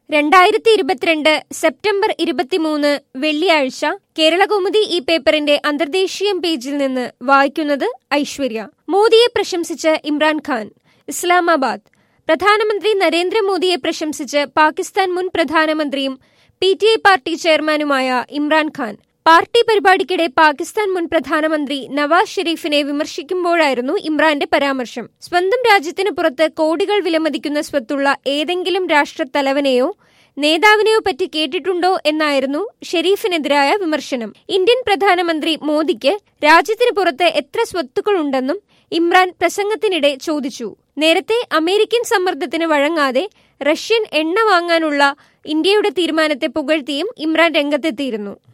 രണ്ടായിരത്തി ഇരുപത്തിരണ്ട് സെപ്റ്റംബർ ഇരുപത്തിമൂന്ന് വെള്ളിയാഴ്ച കേരളകൗമുദി ഈ പേപ്പറിന്റെ അന്തർദേശീയം പേജിൽ നിന്ന് വായിക്കുന്നത് ഐശ്വര്യ മോദിയെ പ്രശംസിച്ച് ഇമ്രാൻഖാൻ ഇസ്ലാമാബാദ് പ്രധാനമന്ത്രി നരേന്ദ്രമോദിയെ പ്രശംസിച്ച് പാകിസ്ഥാൻ മുൻ പ്രധാനമന്ത്രിയും പി ടി ഐ പാർട്ടി ചെയർമാനുമായ ഇമ്രാൻഖാൻ പാർട്ടി പരിപാടിക്കിടെ പാകിസ്ഥാൻ മുൻ പ്രധാനമന്ത്രി നവാസ് ഷെരീഫിനെ വിമർശിക്കുമ്പോഴായിരുന്നു ഇമ്രാന്റെ പരാമർശം സ്വന്തം രാജ്യത്തിന് പുറത്ത് കോടികൾ വിലമതിക്കുന്ന സ്വത്തുള്ള ഏതെങ്കിലും രാഷ്ട്രത്തലവനെയോ നേതാവിനെയോ പറ്റി കേട്ടിട്ടുണ്ടോ എന്നായിരുന്നു ഷെരീഫിനെതിരായ വിമർശനം ഇന്ത്യൻ പ്രധാനമന്ത്രി മോദിക്ക് രാജ്യത്തിന് പുറത്ത് എത്ര സ്വത്തുക്കളുണ്ടെന്നും ഇമ്രാൻ പ്രസംഗത്തിനിടെ ചോദിച്ചു നേരത്തെ അമേരിക്കൻ സമ്മർദ്ദത്തിന് വഴങ്ങാതെ റഷ്യൻ എണ്ണ വാങ്ങാനുള്ള ഇന്ത്യയുടെ തീരുമാനത്തെ പുകഴ്ത്തിയും ഇമ്രാൻ രംഗത്തെത്തിയിരുന്നു